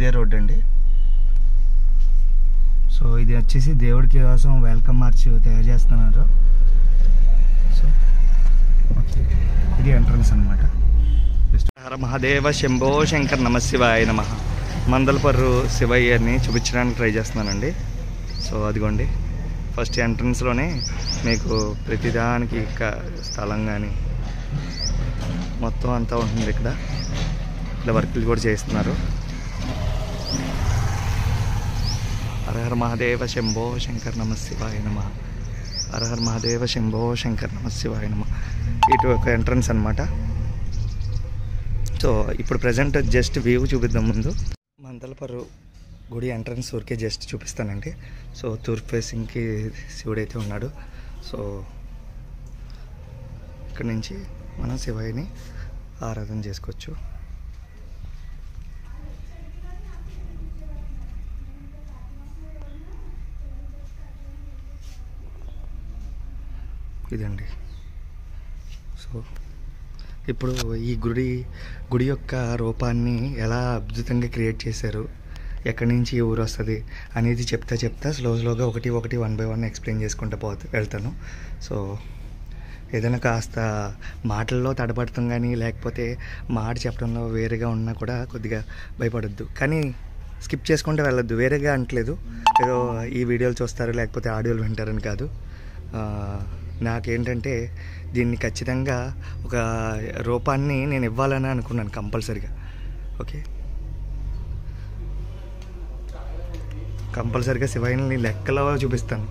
ఇదే రోడ్ అండి సో ఇది వచ్చేసి దేవుడికి కోసం వెల్కమ్ మార్చ్ తయారు చేస్తున్నారు సో ఓకే ఇది ఎంట్రన్స్ అనమాట హర మహాదేవ శంభో శంకర్ నమ శివాయ నమ మందలపర్రు శివయ్యని చూపించడానికి ట్రై చేస్తున్నానండి సో అదిగోండి ఫస్ట్ ఎంట్రన్స్లోనే మీకు ప్రతిదానికి ఇక స్థలం కానీ మొత్తం అంతా ఉంటుంది ఇక్కడ ఇలా వర్కులు కూడా చేస్తున్నారు హరహర మహాదేవ శంభో శంకర్ నమ శివాయ నమ హరహర మహాదేవ శంభో శంకర్ నమ శివాయ నమ ఇటు ఒక ఎంట్రన్స్ అనమాట సో ఇప్పుడు ప్రజెంట్ జస్ట్ వ్యూ చూపిద్దాం ముందు మందలపర్రు గుడి ఎంట్రన్స్ ఊరికే జస్ట్ చూపిస్తానండి సో తూర్పు ఫేసింగ్కి శివుడైతే ఉన్నాడు సో ఇక్కడ నుంచి మనం శివయ్యని ఆరాధన చేసుకోవచ్చు ఇదండి సో ఇప్పుడు ఈ గుడి గుడి యొక్క రూపాన్ని ఎలా అద్భుతంగా క్రియేట్ చేశారు ఎక్కడి నుంచి ఈ ఊరు వస్తుంది అనేది చెప్తా చెప్తా స్లో స్లోగా ఒకటి ఒకటి వన్ బై వన్ ఎక్స్ప్లెయిన్ చేసుకుంటూ పోతే వెళ్తాను సో ఏదైనా కాస్త మాటల్లో తడబడతాం కానీ లేకపోతే మాట చెప్పడంలో వేరేగా ఉన్నా కూడా కొద్దిగా భయపడొద్దు కానీ స్కిప్ చేసుకుంటే వెళ్ళొద్దు వేరేగా అంటలేదు ఏదో ఈ వీడియోలు చూస్తారు లేకపోతే ఆడియోలు వింటారని కాదు ఆ, నాకేంటంటే దీన్ని ఖచ్చితంగా ఒక రూపాన్ని నేను ఇవ్వాలని అనుకున్నాను కంపల్సరిగా ఓకే కంపల్సరిగా శివయ్యని లెక్కలో చూపిస్తాను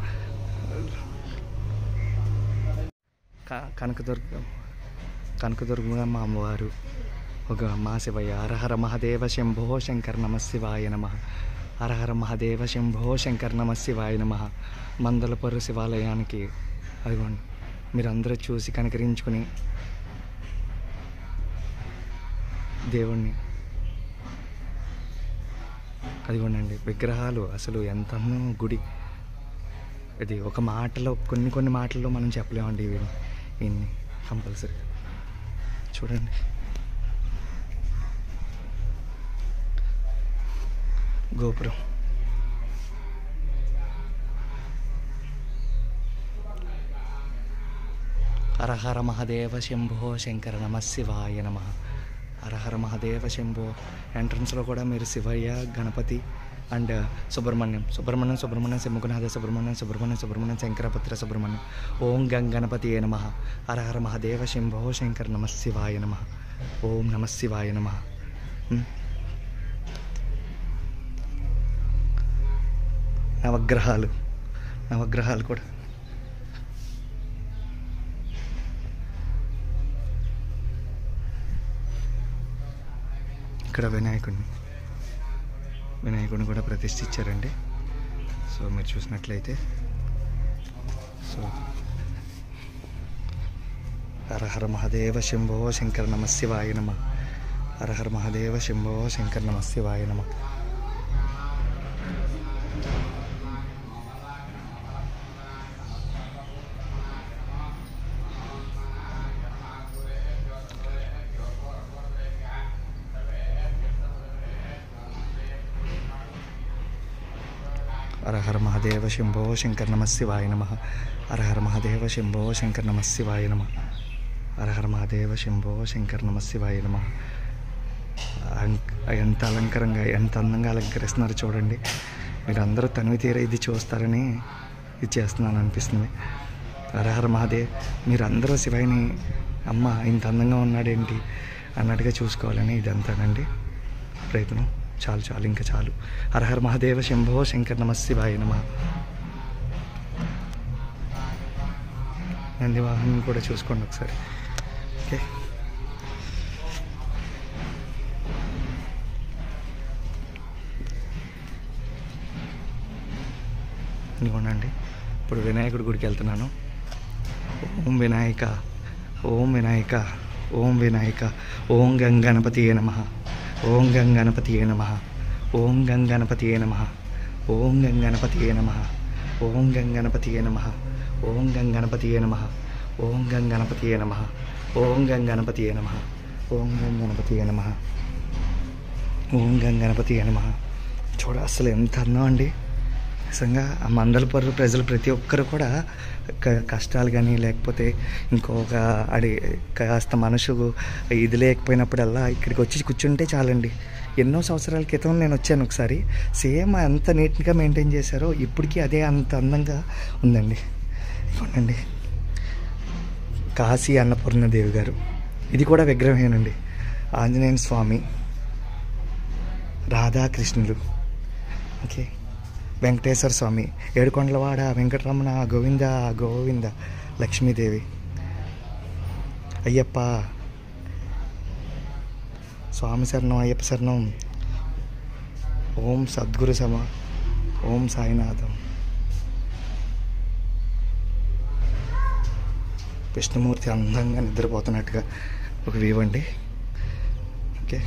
క- కనకదుర్గ కనకదుర్గమ్మ అమ్మవారు ఒక మా శివయ్య హరహర మహాదేవ శంభో శంకర్ నమ శివాయ నమ హరహర మహాదేవ శంభో శంకర్ నమ శివాయ నమ మందలపర్రు శివాలయానికి అదిగోండి మీరందరూ చూసి కనకరించుకుని దేవుణ్ణి అదిగోండి విగ్రహాలు అసలు ఎంత అందం గుడి ఇది ఒక మాటలో కొన్ని కొన్ని మాటల్లో మనం చెప్పలేమండి ఇవి ఇన్ని కంపల్సరీ చూడండి గోపురం హరహర మహాదేవ శంభో శంకర నమ శివాయ నమ హరహర మహాదేవ శంభో ఎంట్రన్స్లో కూడా మీరు శివయ్య గణపతి అండ్ సుబ్రహ్మణ్యం సుబ్రహ్మణ్యం సుబ్రహ్మణ్యం సింహకునాథ సుబ్రహ్మణ్యం సుబ్రహ్మణ్యం సుబ్రహ్మణ్యం శంకరపుత్ర సుబ్రహ్మణ్యం ఓం గం గణపతి ఏ నమ హరహర మహాదేవ శంభో శంకర నమ శివాయ నమ ఓం నమ శివాయ నమ నవగ్రహాలు నవగ్రహాలు కూడా ఇక్కడ వినాయకుడిని వినాయకుడిని కూడా ప్రతిష్ఠించారండి సో మీరు చూసినట్లయితే సో హరహర మహాదేవ శంభో శంకర నమ శివాయ నమ హరహర మహాదేవ శంభో శంకర నమ శివాయ నమ హరహర మహాదేవ శంభో శంకర నమ శివాయ నమ హరహర మహాదేవ శంభో శంకర నమ శివాయ నమ హరహర మహాదేవ శంభో శంకర నమ శివాయ నమ అం- ఎంత అలంకరంగా ఎంత అందంగా అలంకరిస్తున్నారు చూడండి మీరు అందరూ తనివి తీర ఇది చూస్తారని ఇది చేస్తున్నాను అనిపిస్తుంది హరహర మహాదేవ్ మీరు అందరూ శివాయిని అమ్మ ఇంత అందంగా ఉన్నాడేంటి అన్నట్టుగా చూసుకోవాలని ఇదంతానండి ప్రయత్నం చాలు చాలు ఇంకా చాలు హరహర మహాదేవ శంభో శంకర్ నమ శివాయ నమ నంది వాహనం కూడా చూసుకోండి ఒకసారి ఓకే ఇదిగోండి ఇప్పుడు వినాయకుడి గుడికి వెళ్తున్నాను ఓం వినాయక ఓం వినాయక ఓం వినాయక ఓం గంగణపతి ఏ నమ ఓం గంగణపతి ఏ నమ ఓం గంగణపతి ఏ నమ ఓం గంగణపతి ఏ నమ ఓం గంగణపతి ఏ నమ ఓం గంగణపతి ఏ నమ ఓం గంగణపతి ఏ నమ ఓం గంగణపతి ఏ నమ ఓం గంగణపతి ఏ నమ ఓం గంగణపతి ఏ నమ చూడ అసలు ఎంత అందం అండి నిజంగా ఆ మందలపర్రు ప్రజలు ప్రతి ఒక్కరు కూడా క- కష్టాలు కానీ లేకపోతే ఇంకొక అడి కాస్త మనసు ఇది లేకపోయినప్పుడల్లా ఇక్కడికి వచ్చి కూర్చుంటే చాలండి ఎన్నో సంవత్సరాల క్రితం నేను వచ్చాను ఒకసారి సేమ్ అంత నీట్గా మెయింటైన్ చేశారో ఇప్పటికీ అదే అంత అందంగా ఉందండి ఇవ్వండి కాశీ అన్నపూర్ణదేవి గారు ఇది కూడా విగ్రహమేనండి ఆంజనేయ స్వామి రాధాకృష్ణులు ఓకే వెంకటేశ్వర స్వామి ఏడుకొండలవాడ వెంకటరమణ గోవింద గోవింద లక్ష్మీదేవి అయ్యప్ప స్వామి శరణం అయ్యప్ప శరణం ఓం సద్గురు సమ ఓం సాయినాథం విష్ణుమూర్తి అందంగా నిద్రపోతున్నట్టుగా ఒక వ్యూ అండి ఓకే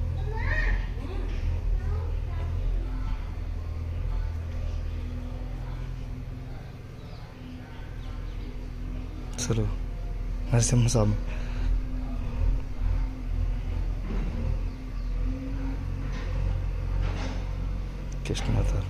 అసలు నరసింహస్వామి కృష్ణవతారు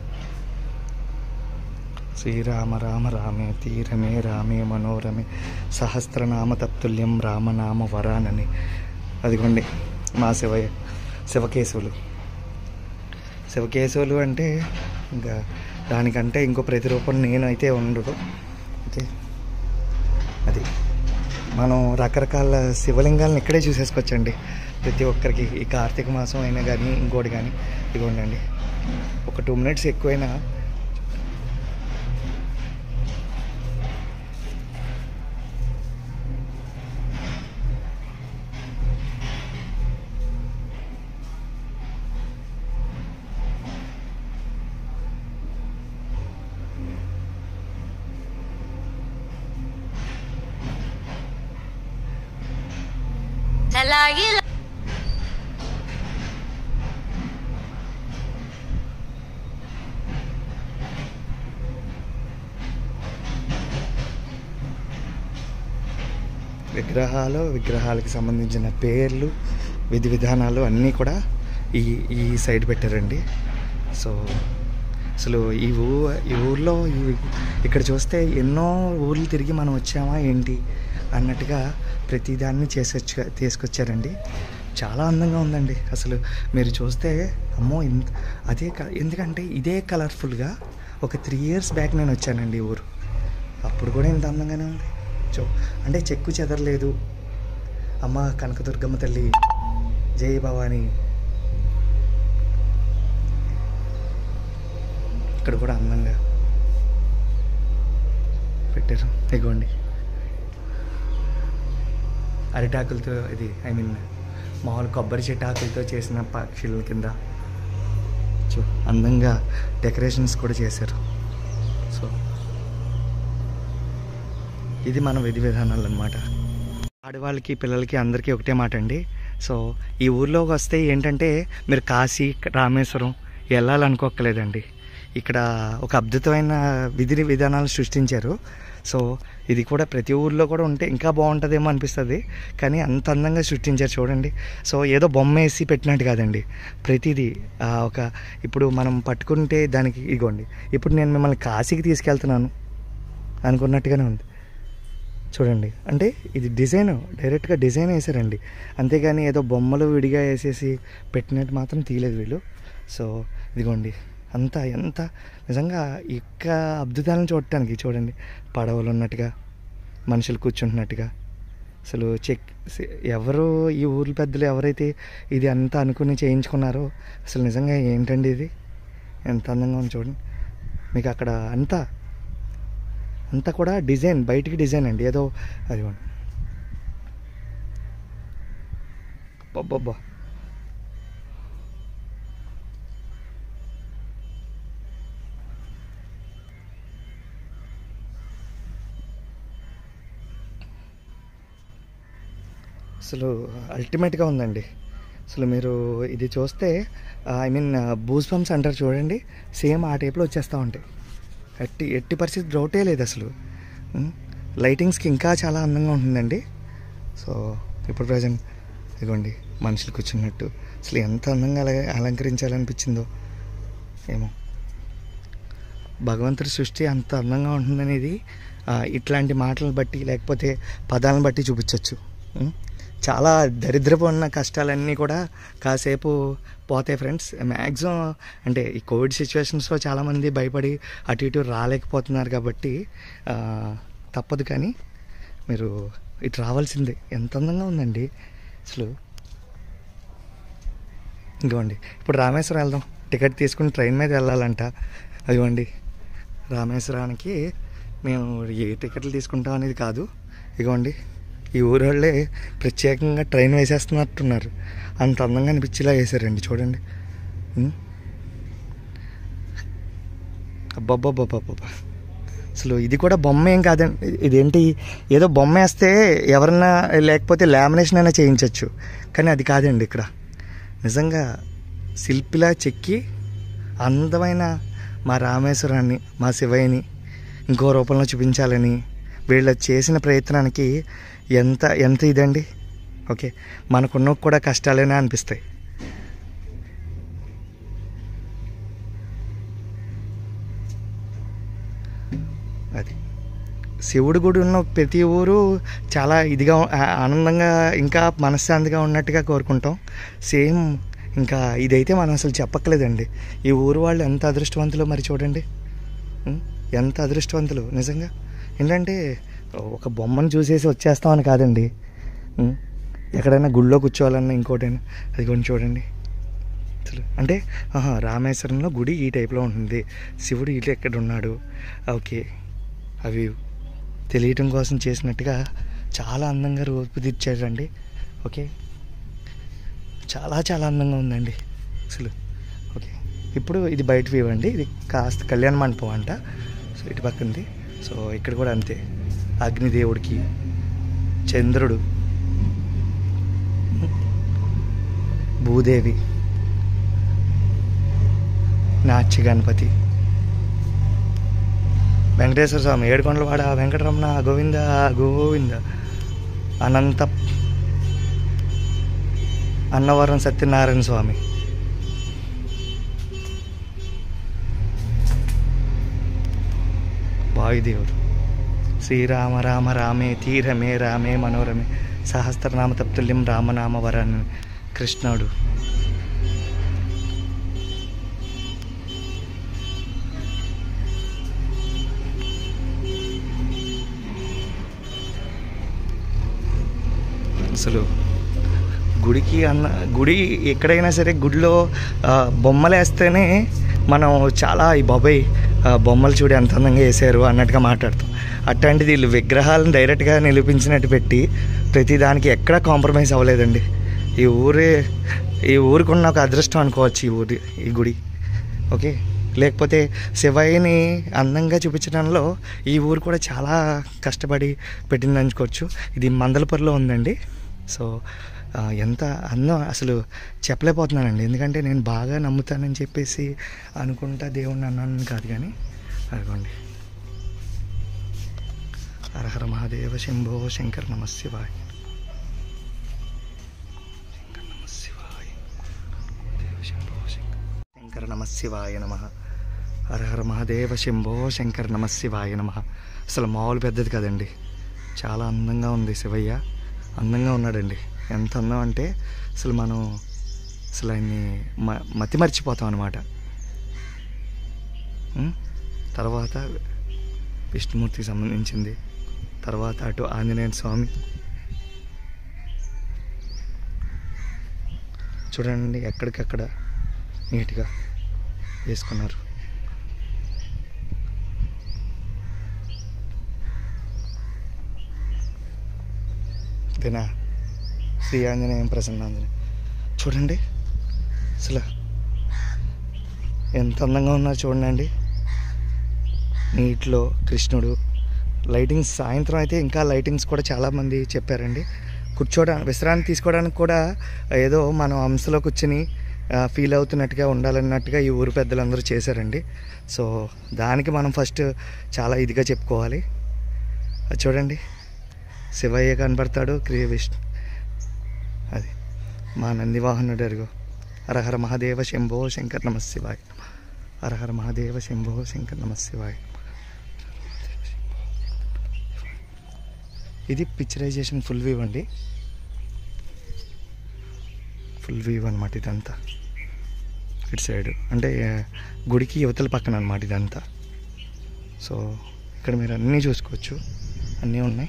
శ్రీరామ రామ రామే తీరమే రామే మనోరమే సహస్రనామ తత్తుల్యం రామనామ వరానని అదిగోండి మా శివయ్య శివకేశవులు శివకేశవులు అంటే ఇంకా దానికంటే ఇంకో ప్రతిరూపం నేనైతే ఉండదు ఓకే అది మనం రకరకాల శివలింగాలను ఇక్కడే చూసేసుకోవచ్చండి ప్రతి ఒక్కరికి ఈ కార్తీక మాసం అయినా కానీ ఇంకోటి కానీ ఇదిగోండి ఒక టూ మినిట్స్ ఎక్కువైనా Lalagi విగ్రహాలు విగ్రహాలకి సంబంధించిన పేర్లు విధి విధానాలు అన్నీ కూడా ఈ ఈ సైడ్ పెట్టారండి సో అసలు ఈ ఊ ఈ ఊర్లో ఈ ఇక్కడ చూస్తే ఎన్నో ఊర్లు తిరిగి మనం వచ్చామా ఏంటి అన్నట్టుగా ప్రతిదాన్ని చేసొచ్చు తీసుకొచ్చారండి చాలా అందంగా ఉందండి అసలు మీరు చూస్తే అమ్మో ఇంత అదే క- ఎందుకంటే ఇదే కలర్ఫుల్గా ఒక త్రీ ఇయర్స్ బ్యాక్ నేను వచ్చానండి ఈ ఊరు అప్పుడు కూడా ఇంత అందంగానే ఉంది చూ అంటే చెక్కు చెదరలేదు అమ్మ కనకదుర్గమ్మ తల్లి జై భవాని ఇక్కడ కూడా అందంగా పెట్టారు ఇగోండి అరిటాకులతో ఇది ఐ మీన్ మామూలు కొబ్బరి చెట్టు ఆకులతో చేసిన పక్షుల కింద చూ అందంగా డెకరేషన్స్ కూడా చేశారు సో ఇది మన విధి విధానాలు అనమాట ఆడవాళ్ళకి పిల్లలకి అందరికీ ఒకటే మాట అండి సో ఈ ఊర్లోకి వస్తే ఏంటంటే మీరు కాశీ రామేశ్వరం వెళ్ళాలనుకోక్కలేదండి ఇక్కడ ఒక అద్భుతమైన విధి విధానాలు సృష్టించారు సో ఇది కూడా ప్రతి ఊర్లో కూడా ఉంటే ఇంకా బాగుంటుందేమో అనిపిస్తుంది కానీ అంత అందంగా సృష్టించారు చూడండి సో ఏదో బొమ్మ వేసి పెట్టినట్టు కాదండి ప్రతిదీ ఆ, ఒక ఇప్పుడు మనం పట్టుకుంటే దానికి ఇగోండి ఇప్పుడు నేను మిమ్మల్ని కాశీకి తీసుకెళ్తున్నాను అనుకున్నట్టుగానే ఉంది చూడండి అంటే ఇది డిజైన్ డైరెక్ట్గా డిజైన్ వేసారండి అంతేగాని ఏదో బొమ్మలు విడిగా వేసేసి పెట్టినట్టు మాత్రం తీయలేదు వీళ్ళు సో ఇదిగోండి అంతా ఎంత నిజంగా ఇక్క అద్భుతాలను చూడటానికి చూడండి పడవలు ఉన్నట్టుగా మనుషులు కూర్చుంటున్నట్టుగా అసలు చెక్ సె- ఎవరు ఈ ఊర్ల పెద్దలు ఎవరైతే ఇది అంతా అనుకుని చేయించుకున్నారో అసలు నిజంగా ఏంటండి ఇది ఎంత అందంగా ఉంది చూడండి మీకు అక్కడ అంతా అంతా కూడా డిజైన్ బయటికి డిజైన్ అండి ఏదో అది అబ్బబ్బా అసలు అల్టిమేట్గా ఉందండి అసలు మీరు ఇది చూస్తే ఐ మీన్ బూస్ పంప్స్ అంటారు చూడండి సేమ్ ఆ టైప్లో వచ్చేస్తూ ఉంటాయి ఎట్టి ఎట్టి పరిస్థితి డౌటే లేదు అసలు ఉం? లైటింగ్స్కి ఇంకా చాలా అందంగా ఉంటుందండి సో ఇప్పుడు ప్రజెంట్ ఇదిగోండి మనుషులు కూర్చున్నట్టు అసలు ఎంత అందంగా అలా అలంకరించాలనిపించిందో ఏమో భగవంతుడి సృష్టి అంత అందంగా ఉంటుందనేది ఆ, ఇట్లాంటి మాటలను బట్టి లేకపోతే పదాలను బట్టి చూపించవచ్చు ఉం? చాలా దరిద్రపు ఉన్న కష్టాలన్నీ కూడా కాసేపు పోతాయి ఫ్రెండ్స్ మ్యాక్సిమం అంటే ఈ కోవిడ్ సిచ్యువేషన్స్లో చాలామంది భయపడి అటు ఇటు రాలేకపోతున్నారు కాబట్టి ఆ, తప్పదు కానీ మీరు ఇటు రావాల్సిందే ఎంత అందంగా ఉందండి అసలు ఇదిగోండి ఇప్పుడు రామేశ్వరం వెళ్దాం టికెట్ తీసుకుని ట్రైన్ మీద వెళ్ళాలంట అదిగోండి రామేశ్వరానికి మేము ఏ టికెట్లు తీసుకుంటాం అనేది కాదు ఇదిగోండి ఈ ఊరు వాళ్ళే ప్రత్యేకంగా ట్రైన్ వేసేస్తున్నట్టున్నారు అంత అందంగా అనిపించేలా వేశారండి చూడండి ఉం? అబ్బబ్బబ్బబ్బబ్బా అసలు ఇది కూడా బొమ్మ ఏం కాదండి ఇదేంటి ఏదో బొమ్మ వేస్తే ఎవరన్నా లేకపోతే లామినేషన్ అయినా చేయించవచ్చు కానీ అది కాదండి ఇక్కడ నిజంగా శిల్పిలా చెక్కి అందమైన మా రామేశ్వరాన్ని మా శివయ్యని ఇంకో రూపంలో చూపించాలని వీళ్ళు చేసిన ప్రయత్నానికి ఎంత ఎంత ఇదండి ఓకే మనకున్న కూడా కష్టాలేనే అనిపిస్తాయి అది శివుడు గుడి ఉన్న ప్రతి ఊరు చాలా ఇదిగా ఆ- ఆనందంగా ఇంకా మనశ్శాంతిగా ఉన్నట్టుగా కోరుకుంటాం సేమ్ ఇంకా ఇదైతే మనం అసలు చెప్పక్కలేదండి ఈ ఊరు వాళ్ళు ఎంత అదృష్టవంతులు మరి చూడండి ఉం? ఎంత అదృష్టవంతులు నిజంగా ఏంటంటే ఒక బొమ్మను చూసేసి వచ్చేస్తామని కాదండి ఉం? ఎక్కడైనా గుళ్ళో కూర్చోవాలన్నా ఇంకోటైనా అది కొంచెం చూడండి అసలు అంటే ఆహా, రామేశ్వరంలో గుడి ఈ టైప్లో ఉంటుంది శివుడు ఇటు ఎక్కడ ఉన్నాడు ఓకే అవి తెలియటం కోసం చేసినట్టుగా చాలా అందంగా రూపుదిద్దారండి ఓకే చాలా చాలా అందంగా ఉందండి అసలు ఓకే ఇప్పుడు ఇది బయట వ్యూ అండి ఇది కాస్త కళ్యాణ మండపం అంట సో ఇటు పక్కంది సో ఇక్కడ కూడా అంతే అగ్నిదేవుడికి చంద్రుడు భూదేవి నాట్య గణపతి వెంకటేశ్వర స్వామి ఏడుకొండలవాడ వెంకటరమణ గోవింద గోవింద అనంత అన్నవరం సత్యనారాయణ స్వామి వాయుదేవుడు శ్రీరామ రామ రామే తీరమే రామే మనోరమే సహస్రనామ తప్తుల్యం రామనామ వరాన్ని కృష్ణుడు అసలు గుడికి అన్న గుడి ఎక్కడైనా సరే గుడిలో ఆ, బొమ్మలు వేస్తేనే మనం చాలా ఈ బాబాయ్ ఆ, బొమ్మలు చూడి ఎంత అందంగా వేసారు అన్నట్టుగా మాట్లాడతాం అట్లాంటిది వీళ్ళు విగ్రహాలను డైరెక్ట్గా నిరూపించినట్టు పెట్టి ప్రతి దానికి ఎక్కడా కాంప్రమైజ్ అవ్వలేదండి ఈ ఊరే ఈ ఊరికి ఉన్న ఒక అదృష్టం అనుకోవచ్చు ఈ ఊరి ఈ గుడి ఓకే లేకపోతే శివయ్యని అందంగా చూపించడంలో ఈ ఊరు కూడా చాలా కష్టపడి పెట్టింది అనుకోవచ్చు ఇది మందలపూర్లో ఉందండి సో ఆ, ఎంత అందం అసలు చెప్పలేకపోతున్నానండి ఎందుకంటే నేను బాగా నమ్ముతానని చెప్పేసి అనుకుంటా దేవుణ్ణి అన్నాను కాదు కానీ అదిగోండి హరహర మహాదేవ శంభో శంకర్ నమ శివాయ శంకర్ నమ శివాయ దేవ శంభో శంకర్ శంకర నమ శివాయ నమ హర హర మహాదేవ శంభో శంకర నమ శివాయ నమ అసలు మామూలు పెద్దది కదండి చాలా అందంగా ఉంది శివయ్య అందంగా ఉన్నాడండి ఎంత అందం అంటే అసలు మనం అసలు ఆయన్ని మ మతి మర్చిపోతాం అనమాట తర్వాత విష్ణుమూర్తికి సంబంధించింది తర్వాత అటు ఆంజనేయ స్వామి చూడండి ఎక్కడికక్కడ నీట్గా వేసుకున్నారు తినా శ్రీ ఆంజనేయం ప్రసన్నాంజనేయం చూడండి అసలు ఎంత అందంగా ఉన్నారు చూడండి నీటిలో కృష్ణుడు లైటింగ్స్ సాయంత్రం అయితే ఇంకా లైటింగ్స్ కూడా చాలామంది చెప్పారండి కూర్చోడానికి విశ్రాంతి తీసుకోవడానికి కూడా ఏదో మనం అంశలో కూర్చుని ఫీల్ అవుతున్నట్టుగా ఉండాలన్నట్టుగా ఈ ఊరు పెద్దలందరూ చేశారండి సో దానికి మనం ఫస్ట్ చాలా ఇదిగా చెప్పుకోవాలి అది చూడండి శివయ్య కనపడతాడు క్రియ విష్ణు అది మా నందివాహనుడు అరుగు హరహర మహాదేవ శంభో శంకర్ నమ శివాయ హర హర మహాదేవ శంభో శంకర్ నమ శివాయ ఇది పిక్చరైజేషన్ ఫుల్ వ్యూ అండి ఫుల్ వ్యూ అనమాట ఇదంతా ఇటు సైడ్ అంటే ఆ, గుడికి యువతల పక్కన అనమాట ఇదంతా సో ఇక్కడ మీరు అన్నీ చూసుకోవచ్చు అన్నీ ఉన్నాయి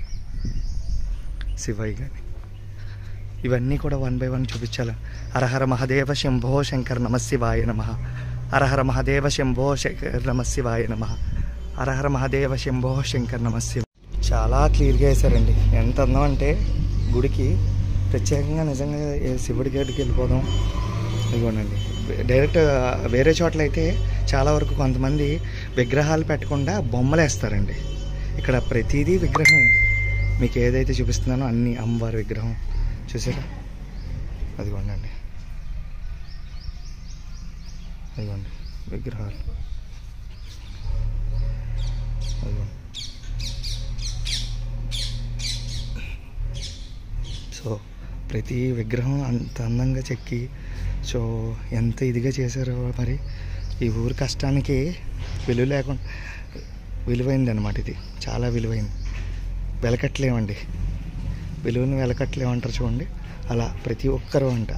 శివయ్య కానీ ఇవన్నీ కూడా వన్ బై వన్ చూపించాలి హరహర మహాదేవ శంభో శంకర్ నమ శివాయ నమ హరహర మహాదేవ శంభో శంకర్ నమ శివాయ నమ హరహర మహాదేవ శంభో శంకర్ నమ శివ చాలా క్లియర్గా వేశారండి ఎంత అందం అంటే గుడికి ప్రత్యేకంగా నిజంగా ఏ శివుడి గడికి వెళ్ళిపోదాం ఇదిగోనండి డైరెక్ట్ వేరే చోట్ల అయితే చాలా వరకు కొంతమంది విగ్రహాలు పెట్టకుండా బొమ్మలు వేస్తారండి ఇక్కడ ప్రతిదీ విగ్రహం మీకు ఏదైతే చూపిస్తున్నానో అన్ని అమ్మవారి విగ్రహం చూసారా అదిగోండి అదిగోండి విగ్రహాలు అదిగోండి సో ప్రతి విగ్రహం అంత అందంగా చెక్కి సో ఎంత ఇదిగా చేశారో మరి ఈ ఊరి కష్టానికి విలువ లేకుండా విలువైంది అనమాట ఇది చాలా విలువైంది వెలకట్లేమండి విలువను వెలకట్లేమంటారు చూడండి అలా ప్రతి ఒక్కరు అంట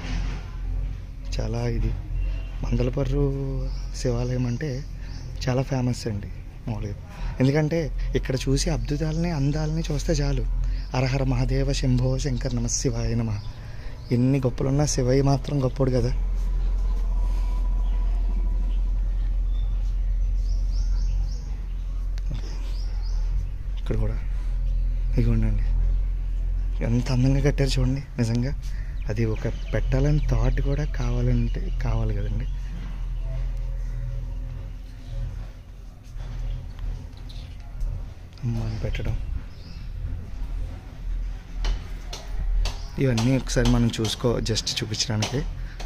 చాలా ఇది మందలపర్రు శివాలయం అంటే చాలా ఫేమస్ అండి మామూలుగా ఎందుకంటే ఇక్కడ చూసి అద్భుతాలని అందాలని చూస్తే చాలు హరహర మహాదేవ శంభో శంకర్ నమ శివాయ నమ ఎన్ని గొప్పలున్నా శివయ్య మాత్రం గొప్పోడు కదా ఇక్కడ కూడా ఇదిగోండి ఎంత అందంగా కట్టారు చూడండి నిజంగా అది ఒక పెట్టాలని థాట్ కూడా కావాలంటే కావాలి కదండి అమ్మని పెట్టడం ఇవన్నీ ఒకసారి మనం చూసుకో జస్ట్ చూపించడానికి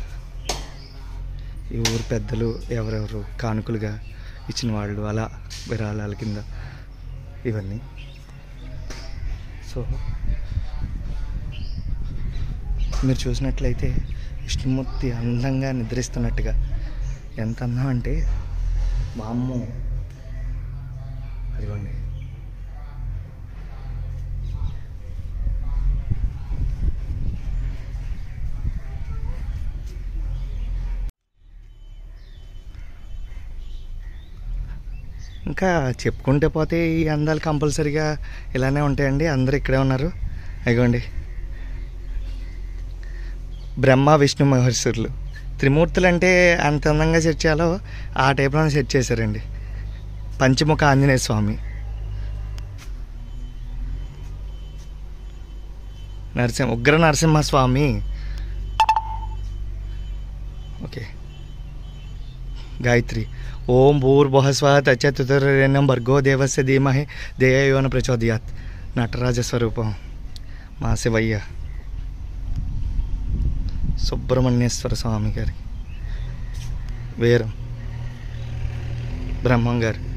ఈ ఊరు పెద్దలు ఎవరెవరు కానుకలుగా ఇచ్చిన వాళ్ళు అలా విరాళాల కింద ఇవన్నీ సో మీరు చూసినట్లయితే విష్ణుమూర్తి అందంగా నిద్రిస్తున్నట్టుగా ఎంత అందం అంటే వామ్మో అదిగోండి ఇంకా చెప్పుకుంటే పోతే ఈ అందాలు కంపల్సరీగా ఇలానే ఉంటాయండి అందరూ ఇక్కడే ఉన్నారు అదిగోండి బ్రహ్మ విష్ణు మహర్షులు త్రిమూర్తులు అంటే అంత అందంగా సెట్ చేయాలో ఆ టైప్లో సెట్ చేశారండి పంచముఖ ఆంజనేయ స్వామి నరసింహ ఉగ్ర నరసింహ స్వామి ఓకే గాయత్రి ఓం భూర్భువస్వ తచ్చతురేణం భర్గో దేవస్య ధీమహి దేయోన ప్రచోదయాత్ నటరాజ స్వరూపం మా శివయ్య సుబ్రహ్మణ్యేశ్వర స్వామి గారి వీరం బ్రహ్మం గారు